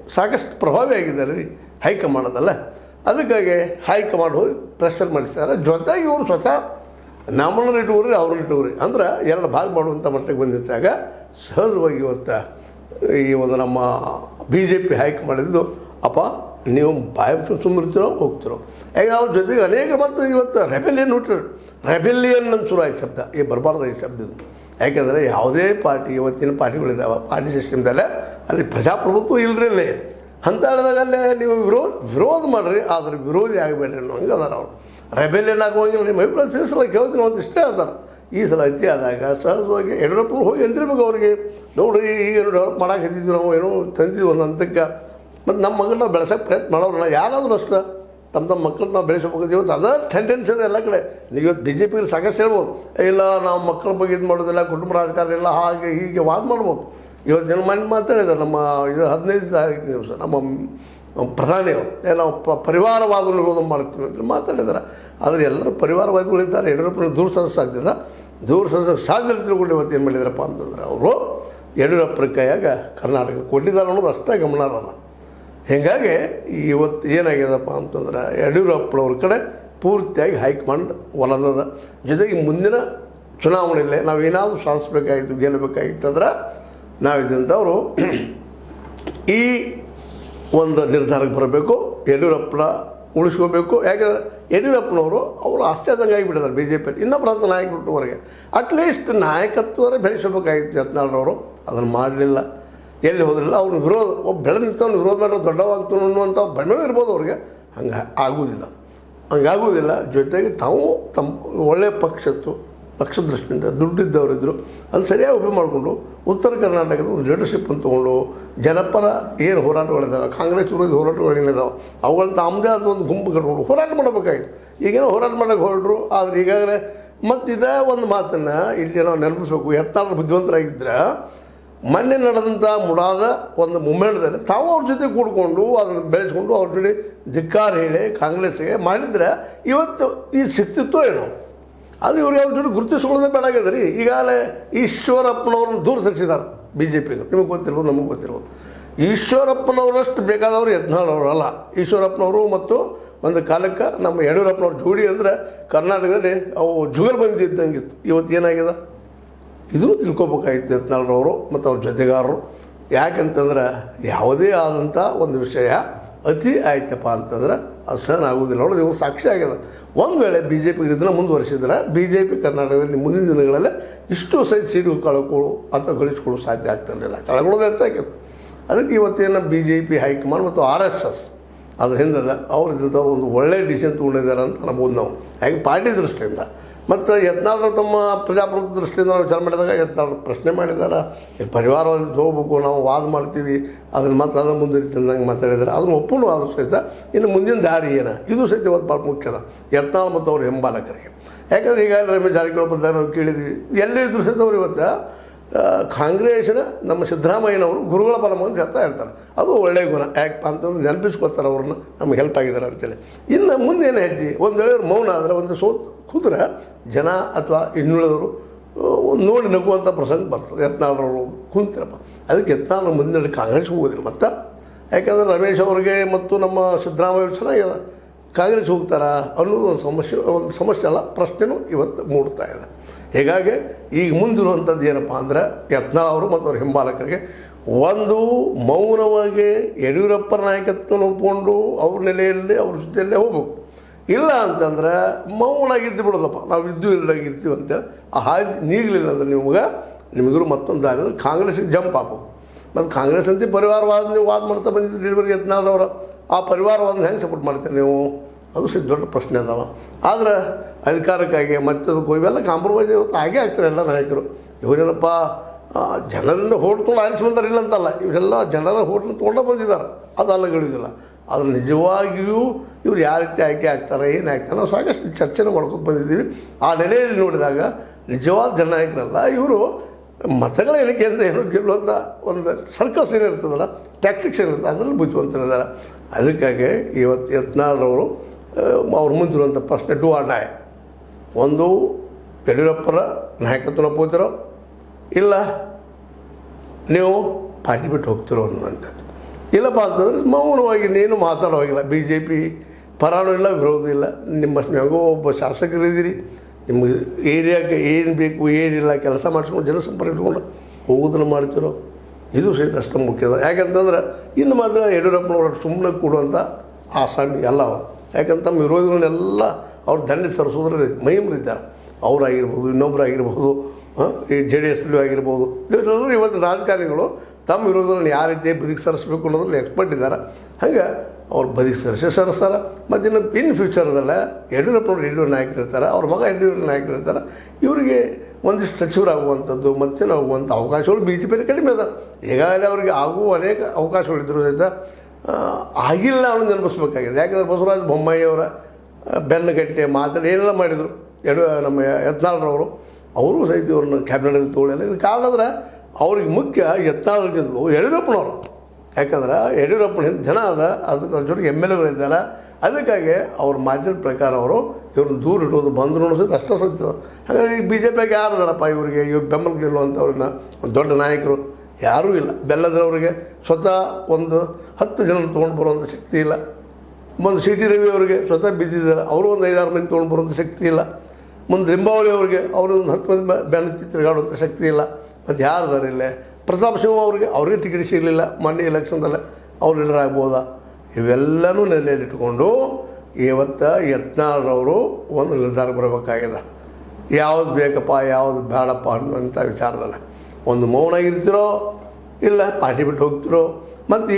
ಸಾಕಷ್ಟು ಪ್ರಭಾವಿ ಆಗಿದ್ದಾರೆ ರೀ ಹೈಕಮಾಂಡದಲ್ಲ ಅದಕ್ಕಾಗಿ ಹೈಕಮಾಂಡ್ ಹೋಗಿ ಪ್ರೆಷರ್ ಮಾಡಿಸ್ತಾರೆ ಜೊತೆಗೆ ಇವರು ಸ್ವತಃ ನಮ್ಮನ್ನ ಇಟ್ಟುವ್ರಿ ಅವ್ರನ್ನ ಇಟ್ಟುವ್ರಿ ಅಂದ್ರೆ ಎರಡು ಭಾಗ ಮಾಡುವಂಥ ಮಟ್ಟಿಗೆ ಬಂದಿದ್ದಾಗ ಸಹಜವಾಗಿ ಇವತ್ತು ಈ ಒಂದು ನಮ್ಮ ಬಿ ಜೆ ಪಿ ಹೈಕಮಾಂಡಿದ್ದು ಅಪ್ಪ ನೀವು ಬಾಯಿ ಸುಮ್ಮನಿರ್ತೀರೋ ಹೋಗ್ತಿರೋ ಈಗ ಅವ್ರ ಜೊತೆಗೆ ಅನೇಕ ಮತ್ತು ಇವತ್ತು ರೆಬೆಲಿಯನ್ ಹುಟ್ಟಿರು ರೆಬೆಲಿಯನ್ ಅಂತ ಶುರು ಆಯ್ತು ಶಬ್ದ ಈ ಬರಬಾರ್ದು ಈ ಶಬ್ದ ಇದು ಯಾಕೆಂದರೆ ಯಾವುದೇ ಪಾರ್ಟಿ ಇವತ್ತಿನ ಪಾರ್ಟಿಗಳಿದ್ದಾವೆ ಪಾರ್ಟಿ ಸಿಸ್ಟಮ್ದಲ್ಲೇ ಅಲ್ಲಿ ಪ್ರಜಾಪ್ರಭುತ್ವ ಇಲ್ಲರಿ ಅಲ್ಲಿ ಅಂತ ಹೇಳಿದಾಗ ಅಲ್ಲೇ ನೀವು ವಿರೋಧ ವಿರೋಧ ಮಾಡಿರಿ ಆದ್ರೆ ವಿರೋಧಿ ಆಗಬೇಡ್ರಿ ಅನ್ನೋ ಹಂಗೆ ಅದಾರ ಅವ್ರು ರೆಬೆಲಿಯನ್ ಆಗುವಂಗಿಲ್ಲ ನಿಮ್ಮ ಅಭಿಪ್ರಾಯ ತಿಳಿಸಲ್ಲ ಕೇಳ್ತೀನಿ ಒಂದು ಇಷ್ಟೇ ಅದಾರ ಈ ಸಲ ಅತಿ ಆದಾಗ ಸಹಜವಾಗಿ ಯಡಿಯೂರಪ್ಪನ ಹೋಗಿ ಅಂತಿರ್ಬೇಕು ಅವ್ರಿಗೆ ನೋಡ್ರಿ ಈಗ ಡೆವಲಪ್ ಮಾಡಾಕತ್ತಿದ್ವಿ ನಾವು ಏನೋ ತಂದಿದ್ವಿ ಒಂದು ಹಂತಕ್ಕೆ ಮತ್ತು ನಮ್ಮ ಮಗನ ಬೆಳೆಸೋಕೆ ಪ್ರಯತ್ನ ಮಾಡೋರಲ್ಲ ಯಾರಾದರೂ ಅಷ್ಟೇ ತಮ್ಮ ತಮ್ಮ ಮಕ್ಕಳನ್ನ ನಾವು ಬೆಳೆಸಬೇಕು ಇವತ್ತು ಅದೇ ಟೆಂಡೆನ್ಸಿ ಇದೆ ಎಲ್ಲ ಕಡೆ ನೀವು ಇವತ್ತು ಬಿ ಜೆ ಪಿಗೆ ಸಾಕಷ್ಟು ಹೇಳ್ಬೋದು ಇಲ್ಲ ನಾವು ಮಕ್ಕಳ ಬಗ್ಗೆ ಇದು ಮಾಡೋದಿಲ್ಲ ಕುಟುಂಬ ರಾಜಕಾರಣ ಇಲ್ಲ ಹಾಗೆ ಹೀಗೆ ವಾದ ಮಾಡ್ಬೋದು ಇವತ್ತು ಜನ ಮನೆ ಮಾತಾಡಿದ್ದಾರೆ ನಮ್ಮ ಇದು ಹದಿನೈದು ತಾರೀಕು ದಿವಸ ನಮ್ಮ ಪ್ರಧಾನಿಯವರು ಏ ನಾವು ಪ ಪರಿವಾರವಾದ ವಿರೋಧ ಮಾಡ್ತೀವಿ ಅಂತ ಮಾತಾಡಿದ್ದಾರೆ ಆದರೆ ಎಲ್ಲರೂ ಪರಿವಾರವಾದಿಗಳಿದ್ದಾರೆ ಯಡಿಯೂರಪ್ಪನ ದೂರ ಸರಿಸೋ ಸಾಧ್ಯದ ದೂರ ಸರಿಸೋಕ್ಕೆ ಸಾಧ್ಯ ಇಲ್ಲ ತಿಳ್ಕೊಂಡು ಇವತ್ತು ಏನು ಮಾಡಿದಾರಪ್ಪ ಅಂತಂದ್ರೆ ಅವರು ಯಡಿಯೂರಪ್ಪನ ಕೈಯಾಗ ಕರ್ನಾಟಕ ಕೊಟ್ಟಿದ್ದಾರೆ ಅನ್ನೋದು ಅಷ್ಟೇ ಗಮನ ಇರೋಲ್ಲ ಹೀಗಾಗಿ ಇವತ್ತು ಏನಾಗ್ಯದಪ್ಪ ಅಂತಂದ್ರೆ ಯಡಿಯೂರಪ್ಪನವ್ರ ಕಡೆ ಪೂರ್ತಿಯಾಗಿ ಹೈಕಮಾಂಡ್ ಒಲದದ ಜೊತೆಗೆ ಮುಂದಿನ ಚುನಾವಣೆಯಲ್ಲೇ ನಾವು ಏನಾದರೂ ಸಾಧಿಸ್ಬೇಕಾಗಿತ್ತು ಗೆಲ್ಲಬೇಕಾಗಿತ್ತು ಅಂದ್ರೆ ನಾವು ಇದ್ದಂಥವರು ಈ ಒಂದು ನಿರ್ಧಾರಕ್ಕೆ ಬರಬೇಕು ಯಡಿಯೂರಪ್ಪನ ಉಳಿಸ್ಕೋಬೇಕು ಯಾಕಂದರೆ ಯಡಿಯೂರಪ್ಪನವರು ಅವರು ಆಶ್ಚರ್ಯದಂಗೆ ಆಗಿಬಿಟ್ಟಿದ್ದಾರೆ ಬಿ ಜೆ ಪಿಯಲ್ಲಿ ಇನ್ನೊಬ್ಬರ ಅಂತ ನಾಯಕರುವರೆಗೆ ಅಟ್ಲೀಸ್ಟ್ ನಾಯಕತ್ವರೇ ಬೆಳೆಸಬೇಕಾಗಿತ್ತು ಯತ್ನಾಳ್ರವರು ಅದನ್ನು ಮಾಡಲಿಲ್ಲ ಎಲ್ಲಿ ಹೋದ್ರಿಲ್ಲ ಅವ್ನ ವಿರೋಧ ಒಬ್ಬ ಬೆಳೆದು ನಿಂತವ್ನು ವಿರೋಧ ಮಾಡೋ ದೊಡ್ಡವಾಗ್ತು ಅನ್ನುವಂಥ ಭ್ರಮೆ ಇರ್ಬೋದು ಅವ್ರಿಗೆ ಹಂಗೆ ಆಗುವುದಿಲ್ಲ ಹಂಗಾಗುವುದಿಲ್ಲ ಜೊತೆಗೆ ತಾವು ತಮ್ಮ ಒಳ್ಳೆಯ ಪಕ್ಷತ್ತು ಪಕ್ಷ ದೃಷ್ಟಿಯಿಂದ ದುಡ್ಡಿದ್ದವರಿದ್ದರು ಅದನ್ನು ಸರಿಯಾಗಿ ಉಪಯೋಗ ಮಾಡಿಕೊಂಡು ಉತ್ತರ ಕರ್ನಾಟಕದ ಒಂದು ಲೀಡರ್ಶಿಪ್ ಅಂತ ತೊಗೊಂಡು ಜನಪರ ಏನು ಹೋರಾಟಗಳಿದ್ದಾವೆ ಕಾಂಗ್ರೆಸ್ ವಿರೋಧಿ ಹೋರಾಟಗಳು ಏನಿದಾವೆ ಅವುಗಳನ್ನ ತಮ್ಮದೇ ಆದ ಒಂದು ಗುಂಪು ಕಟ್ಕೊಂಡು ಹೋರಾಟ ಮಾಡಬೇಕಾಗಿತ್ತು ಈಗೇನೋ ಹೋರಾಟ ಮಾಡೋಕ್ಕೆ ಹೊರಟರು ಆದರೆ ಈಗಾಗಲೇ ಮತ್ತು ಇದೇ ಒಂದು ಮಾತನ್ನು ಇಲ್ಲಿ ನಾವು ನೆನಪಿಸ್ಬೇಕು ಯತ್ನಾಳರು ಬುದ್ಧಿವಂತರಾಗಿದ್ದರೆ ಮೊನ್ನೆ ನಡೆದಂಥ ಮುಡಾದ ಒಂದು ಮೂಮೆಂಟ್ದಲ್ಲಿ ತಾವು ಅವ್ರ ಜೊತೆ ಕೂಡ್ಕೊಂಡು ಅದನ್ನು ಬೆಳೆಸ್ಕೊಂಡು ಅವ್ರ ಜೊತೆ ಧಿಕ್ಕಾರ ಹೇಳಿ ಕಾಂಗ್ರೆಸ್ಗೆ ಮಾಡಿದರೆ ಇವತ್ತು ಈ ಸಿಕ್ತಿತ್ತೋ ಏನೋ ಅದು ಇವ್ರು ಯಾವ ಜೊತೆ ಗುರುತಿಸ್ಕೊಳ್ಳೋದೇ ಬೇಡಾಗಿದೆ ರೀ ಈಗಾಗಲೇ ಈಶ್ವರಪ್ಪನವ್ರನ್ನ ದೂರ ಸರಿಸಿದ್ದಾರೆ ಬಿ ಜೆ ಪಿಗೆ ನಿಮಗೆ ಗೊತ್ತಿರ್ಬೋದು ನಮಗೆ ಗೊತ್ತಿರ್ಬೋದು ಈಶ್ವರಪ್ಪನವರಷ್ಟು ಬೇಕಾದವರು ಯತ್ನಾಳವರು ಅಲ್ಲ ಈಶ್ವರಪ್ಪನವರು ಮತ್ತು ಒಂದು ಕಾಲಕ್ಕೆ ನಮ್ಮ ಯಡಿಯೂರಪ್ಪನವ್ರ ಜೋಡಿ ಅಂದರೆ ಕರ್ನಾಟಕದಲ್ಲಿ ಅವು ಜುಗಲ್ ಬಂದಿದ್ದಂಗಿತ್ತು ಇವತ್ತು ಏನಾಗಿದೆ ಇದನ್ನು ತಿಳ್ಕೊಬೇಕಾಗಿತ್ತು ಯತ್ನಾಳ್ರವರು ಮತ್ತು ಅವ್ರ ಜೊತೆಗಾರರು ಯಾಕಂತಂದ್ರೆ ಯಾವುದೇ ಆದಂಥ ಒಂದು ವಿಷಯ ಅತಿ ಆಯ್ತಪ್ಪ ಅಂತಂದ್ರೆ ಅದು ಸಹನ ಆಗೋದಿಲ್ಲ ನೋಡೋದು ಇವು ಸಾಕ್ಷಿ ಆಗ್ಯದ ಒಂದು ವೇಳೆ ಬಿ ಜೆ ಪಿಗೆ ಇದನ್ನು ಮುಂದುವರಿಸಿದ್ರೆ ಬಿ ಜೆ ಪಿ ಕರ್ನಾಟಕದಲ್ಲಿ ಮುಂದಿನ ದಿನಗಳಲ್ಲಿ ಇಷ್ಟು ಸಹಿತ ಸೀಟುಗಳು ಕಳ್ಕೊಳ್ಳು ಅಥವಾ ಗಳಿಸ್ಕೊಳ್ಳೋ ಸಾಧ್ಯ ಆಗ್ತಿರಲಿಲ್ಲ ಕಳ್ಕೊಳ್ಳೋದು ಹೆಚ್ಚಾಗ್ಯದ ಅದಕ್ಕೆ ಇವತ್ತೇನು ಬಿ ಜೆ ಪಿ ಹೈಕಮಾಂಡ್ ಮತ್ತು ಆರ್ ಎಸ್ ಎಸ್ ಅದ್ರ ಹಿಂದದ ಅವ್ರು ಇದ್ದಂಥವ್ರು ಒಂದು ಒಳ್ಳೆಯ ಡಿಸಿಷನ್ ತೊಗೊಂಡಿದ್ದಾರೆ ಅಂತ ಅನ್ಬೋದು ನಾವು ಹಾಗೆ ಪಾರ್ಟಿ ದೃಷ್ಟಿಯಿಂದ ಮತ್ತು ಯತ್ನಾಳರು ತಮ್ಮ ಪ್ರಜಾಪ್ರಭುತ್ವ ದೃಷ್ಟಿಯಿಂದ ನಾವು ವಿಚಾರ ಮಾಡಿದಾಗ ಯತ್ನಾಳರು ಪ್ರಶ್ನೆ ಮಾಡಿದ್ದಾರೆ ಈ ಪರಿವಾರವಾಗಿ ಹೋಗ್ಬೇಕು ನಾವು ವಾದ ಮಾಡ್ತೀವಿ ಅದನ್ನು ಮತ್ತೆ ಅದನ್ನು ಮುಂದುವರಿತಂದಂಗೆ ಮಾತಾಡಿದ್ದಾರೆ ಅದನ್ನು ಒಪ್ಪುನು ಆದರೂ ಸಹಿತ ಇನ್ನು ಮುಂದಿನ ದಾರಿ ಏನು ಇದು ಸಹಿತ ಇವತ್ತು ಭಾಳ ಮುಖ್ಯದ ಯತ್ನಾಳ್ ಮತ್ತು ಅವ್ರ ಹಿಂಬಾಲಕರಿಗೆ ಯಾಕಂದ್ರೆ ಈಗ ರಮೇಶ್ ಜಾರಕಿಹೊಳಿ ಬಗ್ಗೆ ನಾವು ಕೇಳಿದ್ವಿ ಎಲ್ಲಿ ಇದ್ರು ಸಹಿತ ಅವ್ರು ಇವತ್ತು ಆ, ಕಾಂಗ್ರೆಸ್ಸಿನ ನಮ್ಮ ಸಿದ್ದರಾಮಯ್ಯನವರು ಗುರುಗಳ ಬಲಮ ಅಂತ ಹೇಳ್ತಾ ಇರ್ತಾರೆ ಅದು ಒಳ್ಳೆಯ ಗುಣ ಯಾಕಪ್ಪ ಅಂತಂದು ನೆನಪಿಸ್ಕೊತಾರೆ ಅವ್ರನ್ನ ನಮ್ಗೆ ಹೆಲ್ಪ್ ಆಗಿದ್ದಾರೆ ಅಂತೇಳಿ ಇನ್ನು ಮುಂದೇನು ಹೆಜ್ಜೆ ಒಂದು ವೇಳೆ ಅವ್ರು ಮೌನ ಆದರೆ ಒಂದು ಸೋತ್ ಕೂತ್ರೆ ಜನ ಅಥವಾ ಇನ್ನುಳಿದವರು ಒಂದು ನೋಡಿ ನಗುವಂಥ ಪ್ರಸಂಗ ಬರ್ತದೆ ಯತ್ನಾಳರವರು ಕುಂತಿರಪ್ಪ ಅದಕ್ಕೆ ಯತ್ನಾಳರು ಮುಂದೆ ಕಾಂಗ್ರೆಸ್ ಹೋಗೋದಿಲ್ಲ ಮತ್ತು ಯಾಕಂದ್ರೆ ರಮೇಶ್ ಅವ್ರಿಗೆ ಮತ್ತು ನಮ್ಮ ಸಿದ್ದರಾಮಯ್ಯ ಚೆನ್ನಾಗಿದೆ ಕಾಂಗ್ರೆಸ್ ಹೋಗ್ತಾರಾ ಅನ್ನೋದು ಒಂದು ಸಮಸ್ಯೆ ಒಂದು ಸಮಸ್ಯೆ ಅಲ್ಲ ಪ್ರಶ್ನೆನೂ ಇವತ್ತು ಮೂಡ್ತಾ ಇದೆ ಹೀಗಾಗಿ ಈಗ ಮುಂದಿರುವಂಥದ್ದು ಏನಪ್ಪ ಅಂದ್ರೆ ಯತ್ನಾಳ್ ಅವರು ಮತ್ತು ಅವ್ರ ಹಿಂಬಾಲಕರಿಗೆ ಒಂದು ಮೌನವಾಗಿ ಯಡಿಯೂರಪ್ಪರ ನಾಯಕತ್ವನ ಒಪ್ಕೊಂಡು ಅವ್ರ ನೆಲೆಯಲ್ಲಿ ಅವ್ರ ಜೊತೆಯಲ್ಲೇ ಹೋಗ್ಬೇಕು ಇಲ್ಲ ಅಂತಂದ್ರೆ ಮೌನಾಗಿದ್ದು ಬಿಡೋದಪ್ಪ ನಾವು ಇದ್ದು ಇಲ್ದಾಗ ಇರ್ತೀವಿ ಅಂತೇಳಿ ಆ ಹಾದಿ ನೀಗಲಿಲ್ಲ ಅಂದ್ರೆ ನಿಮ್ಗೆ ನಿಮಗೂ ಮತ್ತೊಂದು ದಾರಿ ಅಂದ್ರೆ ಕಾಂಗ್ರೆಸ್ಸಿಗೆ ಜಂಪ್ ಹಾಕಬೇಕು ಮತ್ತು ಕಾಂಗ್ರೆಸ್ ಅಂತ ಪರಿವಾರವಾದ ನೀವು ವಾದ ಮಾಡ್ತಾ ಬಂದಿದ್ರಿ ಇಲ್ಲಿವರೆಗೆ ಯತ್ನಾಳವ್ರ ಆ ಪರಿವಾರವಾದನ ಹೆಂಗೆ ಸಪೋರ್ಟ್ ಮಾಡ್ತೀರಿ ನೀವು ಅದು ಸಹ ದೊಡ್ಡ ಪ್ರಶ್ನೆ ಅದಾವ ಆದ್ರೆ ಅಧಿಕಾರಕ್ಕಾಗಿ ಮತ್ತೆ ಅದಕ್ಕೆ ಇವೆಲ್ಲ ಕಾಂಪ್ರಮೈಸ್ ಇವತ್ತು ಹಾಗೆ ಆಗ್ತಾರೆ ಎಲ್ಲ ನಾಯಕರು ಇವರೇನಪ್ಪ ಆ, ಜನರಿಂದ ಹೋಟ್ ತೊಗೊಂಡು ಆರಿಸಿ ಬಂದಾರೆ ಇಲ್ಲ ಅಂತಲ್ಲ ಇವರೆಲ್ಲ ಜನರ ಹೋಟ್ನ ತೊಗೊಂಡು ಬಂದಿದ್ದಾರೆ ಅದು ಅಲ್ಲಗಳಿದಿಲ್ಲ ಆದ್ರೆ ನಿಜವಾಗಿಯೂ ಇವ್ರು ಯಾವ ರೀತಿ ಆಯ್ಕೆ ಆಗ್ತಾರೆ ಏನು ಆಗ್ತಾರೆ ನಾವು ಸಾಕಷ್ಟು ಚರ್ಚೆನ ಮಾಡ್ಕೊತ ಬಂದಿದ್ದೀವಿ ಆ ನೆಲೆಯಲ್ಲಿ ನೋಡಿದಾಗ ನಿಜವಾದ ಜನನಾಯಕರಲ್ಲ ಇವರು ಮತಗಳ ಎಣಿಕೆಯಿಂದ ಏನೋ ಗೆಲ್ಲುವಂಥ ಒಂದು ಸರ್ಕಸ್ ಏನಿರ್ತದಲ್ಲ ಟ್ಯಾಕ್ಟಿಕ್ಸ್ ಏನಿರ್ತದೆ ಅದರಲ್ಲಿ ಬುದ್ಧಿವಂತರಿದ್ದಾರೆ ಅದಕ್ಕಾಗಿ ಇವತ್ತು ಯತ್ನಾಳ್ರವರು ಅವ್ರ ಮುಂದಿರುವಂಥ ಪ್ರಶ್ನೆ ಟು ಆರ್ ಡೈ ಒಂದು ಯಡಿಯೂರಪ್ಪರ ನಾಯಕತ್ವನ ಒಪ್ಪುತ್ತೀರೋ ಇಲ್ಲ ನೀವು ಪಾರ್ಟಿ ಬಿಟ್ಟು ಹೋಗ್ತಿರೋ ಅನ್ನುವಂಥದ್ದು ಇಲ್ಲಪ್ಪ ಅಂತಂದ್ರೆ ಮೌನವಾಗಿ ನೀನು ಮಾತಾಡೋವಾಗಿಲ್ಲ ಬಿ ಜೆ ಪಿ ಪರಾನೂ ಇಲ್ಲ ವಿರೋಧ ಇಲ್ಲ ನಿಮ್ಮಷ್ಟು ಹೆಂಗೋ ಒಬ್ಬ ಶಾಸಕರಿದ್ದೀರಿ ನಿಮ್ಗೆ ಏರಿಯಾಕ್ಕೆ ಏನು ಬೇಕು ಏನಿಲ್ಲ ಕೆಲಸ ಮಾಡಿಸ್ಕೊಂಡು ಜನಸಂಪರ್ಕ ಇಟ್ಕೊಂಡು ಹೋಗೋದನ್ನು ಮಾಡ್ತಿರೋ ಇದು ಸಹಿತ ಅಷ್ಟು ಮುಖ್ಯದ ಯಾಕಂತಂದ್ರೆ ಇನ್ನು ಮಾತ್ರ ಯಡಿಯೂರಪ್ಪನವ್ರ ಸುಮ್ಮನೆ ಕೊಡುವಂಥ ಆಸಾಮಿ ಅಲ್ಲ ಅವರು ಯಾಕಂತ ತಮ್ಮ ವಿರೋಧಿಗಳನ್ನೆಲ್ಲ ಅವ್ರು ದಂಡ ಸರಿಸೋದ್ರಲ್ಲಿ ಮಹಿಮರಿದ್ದಾರೆ ಅವರಾಗಿರ್ಬೋದು ಇನ್ನೊಬ್ಬರಾಗಿರ್ಬೋದು ಹಾಂ ಈ ಜೆ ಡಿ ಎಸ್ಲು ಆಗಿರ್ಬೋದು ಇವರೆಲ್ಲರೂ ಇವತ್ತು ರಾಜಕಾರಣಿಗಳು ತಮ್ಮ ವಿರೋಧಗಳನ್ನು ಯಾವ ರೀತಿ ಬದುಕಿ ಸರಿಸ್ಬೇಕು ಅನ್ನೋದ್ರಲ್ಲಿ ಎಕ್ಸ್ಪರ್ಟ್ ಇದ್ದಾರೆ ಹಂಗೆ ಅವ್ರು ಬದುಕಿ ಸರಿಸಿ ಸರಿಸ್ತಾರೆ ಮತ್ತು ಇನ್ನು ಇನ್ ಫ್ಯೂಚರ್ದಲ್ಲ ಯಡಿಯೂರಪ್ಪನವ್ರು ಯಡಿಯೂರು ನಾಯಕರು ಇರ್ತಾರೆ ಅವ್ರ ಮಗ ಯಡಿಯೂರು ನಾಯಕರು ಇರ್ತಾರೆ ಇವರಿಗೆ ಒಂದಿಷ್ಟು ಸಚಿವರಾಗುವಂಥದ್ದು ಮತ್ತೇನಾಗುವಂಥ ಅವಕಾಶಗಳು ಬಿ ಜೆ ಪಿಯಲ್ಲಿ ಕಡಿಮೆ ಅದ ಈಗಾಗಲೇ ಅವರಿಗೆ ಆಗುವ ಅನೇಕ ಅವಕಾಶಗಳಿದ್ರು ಸಹಿತ ಆ, ಆಗಿಲ್ಲ ಅನ್ನೋದು ನೆನಪಿಸ್ಬೇಕಾಗಿದೆ ಯಾಕಂದರೆ ಬಸವರಾಜ ಬೊಮ್ಮಾಯಿ ಅವರ ಬೆನ್ನು ಕಟ್ಟಿ ಮಾತಾಡಿ ಏನೆಲ್ಲ ಮಾಡಿದರು ಎಡು ನಮ್ಮ ಯತ್ನಾಳ್ರವರು ಅವರು ಸಹಿತ ಇವ್ರನ್ನ ಕ್ಯಾಬಿನೆಟಲ್ಲಿ ತೊಗೊಳ್ಳಿಲ್ಲ ಇದು ಕಾರಣ ಅಂದ್ರೆ ಅವ್ರಿಗೆ ಮುಖ್ಯ ಯತ್ನಾಳ್ಗಿಂತಲೂ ಯಡಿಯೂರಪ್ಪನವರು ಯಾಕಂದ್ರೆ ಯಡಿಯೂರಪ್ಪನ ಜನ ಅದ ಅದಕ್ಕೆ ಜೊತೆಗೆ ಎಮ್ ಎಲ್ ಎಗಳಿದ್ದಾರೆ ಅದಕ್ಕಾಗಿ ಅವ್ರ ಮಾತಿನ ಪ್ರಕಾರ ಅವರು ಇವ್ರನ್ನ ದೂರ ಇಡೋದು ಬಂದರು ಅನ್ನೋದು ಅಷ್ಟೇ ಸತ್ಯ ಹಾಗಾಗಿ ಈಗ ಬಿ ಜೆ ಪಿಯಾಗ ಯಾರು ಅದಾರಪ್ಪ ಇವರಿಗೆ ಇವ್ರು ಬೆಂಬಲ ನಿಲ್ಲುವಂಥವ್ರನ್ನ ಒಂದು ದೊಡ್ಡ ನಾಯಕರು ಯಾರೂ ಇಲ್ಲ ಬೆಲ್ಲದವ್ರಿಗೆ ಸ್ವತಃ ಒಂದು ಹತ್ತು ಜನ ತೊಗೊಂಡು ಬರುವಂಥ ಶಕ್ತಿ ಇಲ್ಲ ಮುಂದೆ ಸಿ ಟಿ ರವಿ ಅವರಿಗೆ ಸ್ವತಃ ಬಿದ್ದಿದ್ದಾರೆ ಅವರು ಒಂದು ಐದಾರು ಮಂದಿ ತೊಗೊಂಡು ಬರುವಂಥ ಶಕ್ತಿ ಇಲ್ಲ ಮುಂದೆ ಲಿಂಬಾವಳಿ ಅವರಿಗೆ ಅವರು ಒಂದು ಹತ್ತು ಮಂದಿ ಬೆ- ಬೆನ್ನ ತಿರುಗಾಡುವಂಥ ಶಕ್ತಿ ಇಲ್ಲ ಮತ್ತು ಯಾರು ಇದ್ದಾರೆ ಇಲ್ಲೇ ಪ್ರತಾಪ್ ಸಿಂಹ ಅವರಿಗೆ ಅವ್ರಿಗೆ ಟಿಕೆಟ್ ಸಿಗಲಿಲ್ಲ ಮೊನ್ನೆ ಎಲೆಕ್ಷನ್ದಲ್ಲೇ ಅವ್ರು ಲೀಡರ್ ಆಗ್ಬೋದಾ ಇವೆಲ್ಲನೂ ನೆಲೆಯಲ್ಲಿಟ್ಟುಕೊಂಡು ಇವತ್ತು ಯತ್ನಾಳ್ರವರು ಒಂದು ನಿರ್ಧಾರಕ್ಕೆ ಬರಬೇಕಾಗಿದೆ ಯಾವ್ದು ಬೇಕಪ್ಪ ಯಾವ್ದು ಬೇಡಪ್ಪ ಅನ್ನುವಂಥ ವಿಚಾರದಲ್ಲ ಒಂದು ಮೌನ ಇರ್ತಿರೋ ಇಲ್ಲ ಪಾರ್ಟಿ ಬಿಟ್ಟು ಹೋಗ್ತಿರೋ ಮತ್ತು